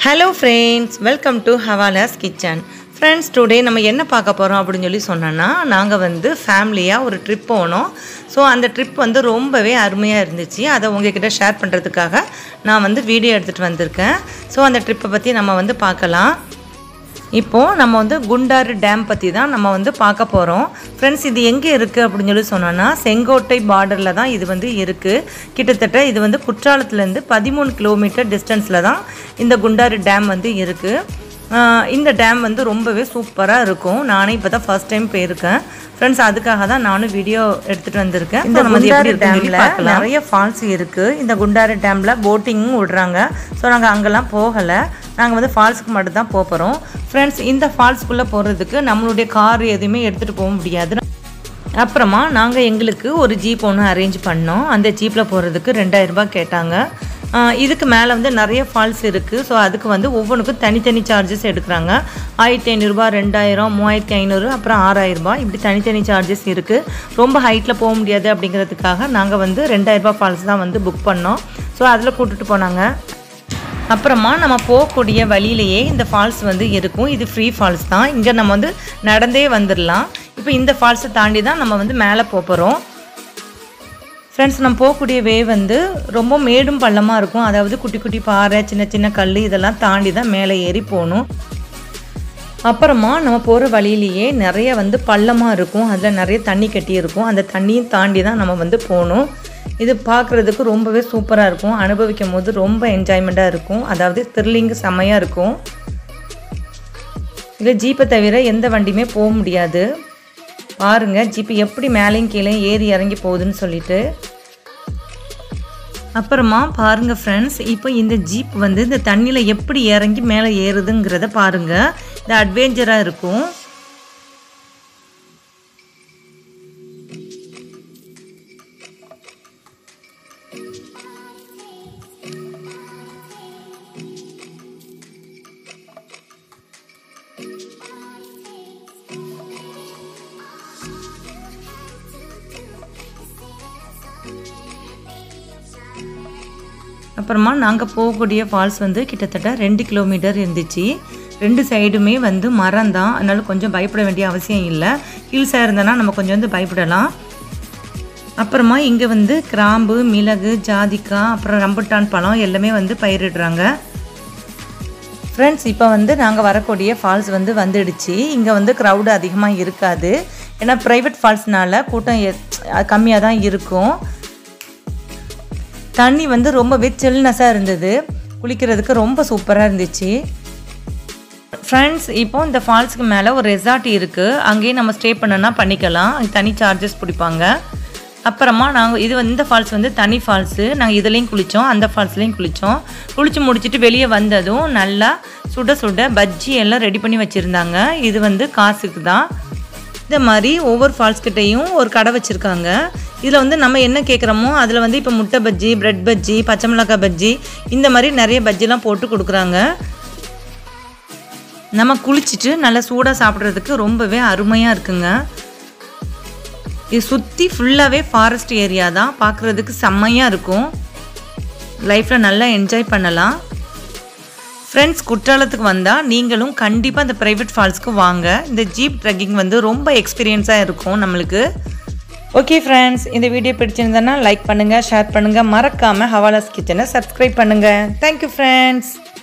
hello friends welcome to Havala's kitchen friends today நம்ம என்ன பார்க்க போகிறோம் அப்படின்னு சொல்லி சொன்னோன்னா நாங்கள் வந்து ஃபேமிலியாக ஒரு ட்ரிப் போனோம் ஸோ அந்த ட்ரிப் வந்து ரொம்பவே அருமையாக இருந்துச்சு அதை உங்ககிட்ட ஷேர் பண்ணுறதுக்காக நான் வந்து வீடியோ எடுத்துகிட்டு வந்திருக்கேன் ஸோ அந்த ட்ரிப்பை பற்றி நம்ம வந்து பார்க்கலாம் இப்போது நம்ம வந்து குண்டாறு டேம் பற்றி தான் நம்ம வந்து பார்க்க போகிறோம் ஃப்ரெண்ட்ஸ் இது எங்கே இருக்குது அப்படின்னு சொல்லி சொன்னோன்னா செங்கோட்டை பார்டரில் தான் இது வந்து இருக்குது கிட்டத்தட்ட இது வந்து குற்றாலத்துலேருந்து பதிமூணு கிலோமீட்டர் டிஸ்டன்ஸில் தான் இந்த குண்டாறு டேம் வந்து இருக்குது இந்த டேம் வந்து ரொம்பவே சூப்பராக இருக்கும் நானே இப்போ தான் ஃபர்ஸ்ட் டைம் போயிருக்கேன் ஃப்ரெண்ட்ஸ் அதுக்காக தான் நானும் வீடியோ எடுத்துகிட்டு வந்திருக்கேன் இந்த குண்டாறு டேமில் நிறைய ஃபால்ஸ் இருக்குது இந்த குண்டாறு டேமில் போட்டிங்கும் விடுறாங்க ஸோ நாங்கள் அங்கெல்லாம் போகலை நாங்கள் வந்து ஃபால்ஸுக்கு மட்டும் தான் போகிறோம் ஃப்ரெண்ட்ஸ் இந்த ஃபால்ஸ்க்குள்ளே போகிறதுக்கு நம்மளுடைய கார் எதுவுமே எடுத்துகிட்டு போக முடியாது அப்புறமா நாங்கள் எங்களுக்கு ஒரு ஜீப் ஒன்று அரேஞ்ச் பண்ணோம் அந்த ஜீப்பில் போகிறதுக்கு ரெண்டாயிரரூபா கேட்டாங்க ஆஹ் இதுக்கு மேலே வந்து நிறைய ஃபால்ஸ் இருக்குது ஸோ அதுக்கு வந்து ஒவ்வொன்றுக்கும் தனித்தனி சார்ஜஸ் எடுக்கிறாங்க ஆயிரத்தி ஐநூறுரூபா ரெண்டாயிரம் மூவாயிரத்தி ஐநூறு அப்புறம் ஆறாயிரரூபா இப்படி தனித்தனி சார்ஜஸ் இருக்குது ரொம்ப ஹைட்டில் போக முடியாது அப்படிங்கிறதுக்காக நாங்கள் வந்து ரெண்டாயிரரூபா ஃபால்ஸ் தான் வந்து புக் பண்ணோம் ஸோ அதில் கூட்டிகிட்டு போனாங்க அப்புறமா நம்ம போகக்கூடிய வழியிலேயே இந்த ஃபால்ஸ் வந்து இருக்கும் இது ஃப்ரீ ஃபால்ஸ் தான் இங்கே நம்ம வந்து நடந்தே வந்துடலாம் இப்போ இந்த ஃபால்ஸை தாண்டி தான் நம்ம வந்து மேலே போகிறோம் ஃப்ரெண்ட்ஸ் நம்ம போகக்கூடிய வே வந்து ரொம்ப மேடும் பள்ளமாக இருக்கும் அதாவது குட்டி குட்டி பாறை சின்ன சின்ன கல் இதெல்லாம் தாண்டி தான் மேலே ஏறி போகணும் அப்புறமா நம்ம போகிற வழியிலேயே நிறைய வந்து பள்ளமாக இருக்கும் அதில் நிறைய தண்ணி கட்டி இருக்கும் அந்த தண்ணியும் தாண்டி தான் நம்ம வந்து போகணும் இது பார்க்குறதுக்கு ரொம்பவே சூப்பராக இருக்கும் அனுபவிக்கும் போது ரொம்ப என்ஜாய்மெண்ட்டாக இருக்கும் அதாவது த்ரில்லிங்கு செம்மையாக இருக்கும் இதில் ஜீப்பை தவிர எந்த வண்டியுமே போக முடியாது பாருங்க ஜீப்பு எப்படி மேலேயும் கீழே ஏறி இறங்கி போகுதுன்னு சொல்லிட்டு அப்புறமா பாருங்க ஃப்ரெண்ட்ஸ் இப்போ இந்த ஜீப் வந்து இந்த தண்ணியில் எப்படி இறங்கி மேலே ஏறுதுங்கிறத பாருங்க இது அட்வென்ச்சராக இருக்கும் அப்புறமா நாங்கள் போகக்கூடிய ஃபால்ஸ் வந்து கிட்டத்தட்ட ரெண்டு கிலோமீட்டர் இருந்துச்சு ரெண்டு சைடுமே வந்து மரம் தான் அதனால கொஞ்சம் பயப்பட வேண்டிய அவசியம் இல்லை ஹில்ஸாக இருந்தனா நம்ம கொஞ்சம் வந்து பயப்படலாம் அப்புறமா இங்கே வந்து கிராம்பு மிளகு ஜாதிக்காய் அப்புறம் ரம்புட்டான் பழம் எல்லாமே வந்து பயிரிடுறாங்க ஃப்ரெண்ட்ஸ் இப்போ வந்து நாங்கள் வரக்கூடிய ஃபால்ஸ் வந்து வந்துடுச்சு இங்கே வந்து க்ரௌடு அதிகமாக இருக்காது ஏன்னா ப்ரைவேட் ஃபால்ஸ்னால கூட்டம் கம்மியாக தான் இருக்கும் தண்ணி வந்து ரொம்பவே சில்னஸாக இருந்தது குளிக்கிறதுக்கு ரொம்ப சூப்பராக இருந்துச்சு ஃப்ரெண்ட்ஸ் இப்போ இந்த ஃபால்ஸுக்கு மேலே ஒரு ரெசார்ட் இருக்குது அங்கேயே நம்ம ஸ்டே பண்ணனா பண்ணிக்கலாம் அங்கே தனி சார்ஜஸ் பிடிப்பாங்க அப்புறமா நாங்கள் இது வந்து இந்த ஃபால்ஸ் வந்து தனி ஃபால்ஸு நாங்கள் இதுலேயும் குளித்தோம் அந்த ஃபால்ஸ்லேயும் குளித்தோம் குளித்து முடிச்சுட்டு வெளியே வந்ததும் நல்லா சுட சுட பஜ்ஜி எல்லாம் ரெடி பண்ணி வச்சுருந்தாங்க இது வந்து காசுக்கு தான் இந்த மாதிரி ஒவ்வொரு ஃபால்ஸ் கிட்டேயும் ஒரு கடை வச்சுருக்காங்க இதில் வந்து நம்ம என்ன கேட்குறோமோ அதில் வந்து இப்போ முட்டை பஜ்ஜி பிரெட் பஜ்ஜி பச்சை மிளகாய் பஜ்ஜி இந்த மாதிரி நிறைய பஜ்ஜிலாம் போட்டு கொடுக்குறாங்க நம்ம குளிச்சுட்டு நல்லா சூடாக சாப்பிட்றதுக்கு ரொம்பவே அருமையாக இருக்குங்க இது சுற்றி ஃபுல்லாகவே ஃபாரஸ்ட் ஏரியா தான் பார்க்குறதுக்கு செம்மையாக இருக்கும் லைஃப்பில் நல்லா என்ஜாய் பண்ணலாம் ஃப்ரெண்ட்ஸ் குற்றாலத்துக்கு வந்தால் நீங்களும் கண்டிப்பாக இந்த ப்ரைவேட் ஃபால்ஸ்க்கு வாங்க இந்த ஜீப் ட்ரக்கிங் வந்து ரொம்ப எக்ஸ்பீரியன்ஸாக இருக்கும் நம்மளுக்கு ஓகே ஃப்ரெண்ட்ஸ் இந்த வீடியோ பிடிச்சிருந்தேன்னா லைக் பண்ணுங்கள் ஷேர் பண்ணுங்கள் மறக்காமல் ஹவாலாஸ் கிச்சனை சப்ஸ்கிரைப் பண்ணுங்கள் தேங்க்யூ ஃப்ரெண்ட்ஸ்